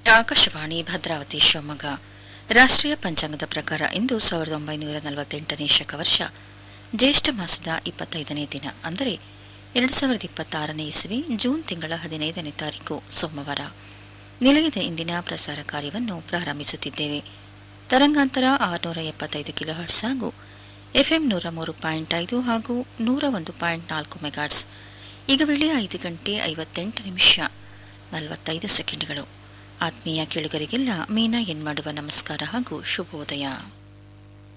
ಆಕಾಶವಾಣಿ ಭದ್ರಾವತಿ ಶಿವಮೊಗ್ಗ ರಾಷ್ಟ್ರೀಯ ಪಂಚಾಂಗದ ಪ್ರಕಾರ ಇಂದು ಸಾವಿರದ ಒಂಬೈನೂರ ನಲವತ್ತೆಂಟನೇ ಶಕವರ್ಷ ಜ್ಯೇಷ್ಠ ಮಾಸದ ಇಪ್ಪತ್ತೈದನೇ ದಿನ ಅಂದರೆ ಎರಡು ಸಾವಿರದ ಇಪ್ಪತ್ತಾರನೇ ಇಸವಿ ಜೂನ್ ತಿಂಗಳ ಹದಿನೈದನೇ ತಾರೀಕು ಸೋಮವಾರ ನಿಲಯದ ಇಂದಿನ ಪ್ರಸಾರ ಕಾರ್ಯವನ್ನು ಪ್ರಾರಂಭಿಸುತ್ತಿದ್ದೇವೆ ತರಂಗಾಂತರ ಆರುನೂರ ಎಪ್ಪತ್ತೈದು ಕಿಲೋ ಹರ್ಟ್ಸ್ ಹಾಗೂ ಎಫ್ಎಂ ನೂರ ಮೂರು ಪಾಯಿಂಟ್ ಐದು ಹಾಗೂ ನೂರ ಒಂದು ಪಾಯಿಂಟ್ ನಾಲ್ಕು ಮೆಗಾಟ್ಸ್ ಈಗ ವೇಳೆ ಐದು ಗಂಟೆ ಐವತ್ತೆಂಟು ನಿಮಿಷ ನಲವತ್ತೈದು ಸೆಕೆಂಡ್ಗಳು ಆತ್ಮೀಯ ಕೇಳುಗರಿಗೆಲ್ಲ ಮೀನಾ ಎನ್ ಮಾಡುವ ನಮಸ್ಕಾರ ಹಾಗೂ ಶುಭೋದಯ